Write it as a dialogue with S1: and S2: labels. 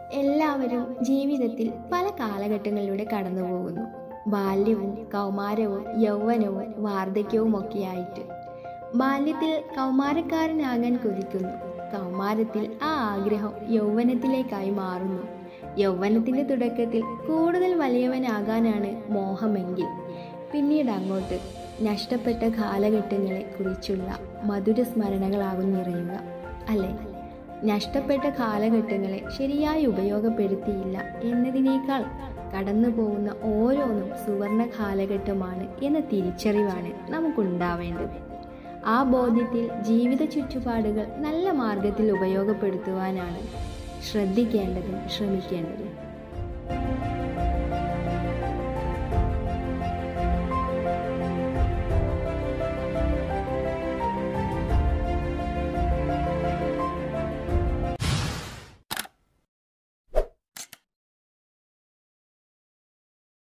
S1: എല്ലാവരും ജീവിതത്തിൽ പല കാലഘട്ടങ്ങളിലൂടെ കടന്നു പോകുന്നു ബാല്യവും കൗമാരവും യൗവനവും വാർദ്ധക്യവും ഒക്കെയായിട്ട് ബാല്യത്തിൽ കൗമാരക്കാരനാകാൻ കൊതിക്കുന്നു കൗമാരത്തിൽ ആ ആഗ്രഹം യൗവനത്തിലേക്കായി മാറുന്നു യൗവനത്തിന്റെ തുടക്കത്തിൽ കൂടുതൽ വലിയവനാകാനാണ് മോഹമെങ്കിൽ പിന്നീട് അങ്ങോട്ട് നഷ്ടപ്പെട്ട കാലഘട്ടങ്ങളെ കുറിച്ചുള്ള മധുര സ്മരണകളാകും നിറയുക അല്ലേ നഷ്ടപ്പെട്ട കാലഘട്ടങ്ങളെ ശരിയായി ഉപയോഗപ്പെടുത്തിയില്ല എന്നതിനേക്കാൾ കടന്നു പോകുന്ന ഓരോന്നും സുവർണ കാലഘട്ടമാണ് എന്ന തിരിച്ചറിവാണ് നമുക്കുണ്ടാവേണ്ടത് ആ ബോധ്യത്തിൽ ജീവിത ചുറ്റുപാടുകൾ നല്ല മാർഗത്തിൽ ഉപയോഗപ്പെടുത്തുവാനാണ് ശ്രദ്ധിക്കേണ്ടതും ശ്രമിക്കേണ്ടതും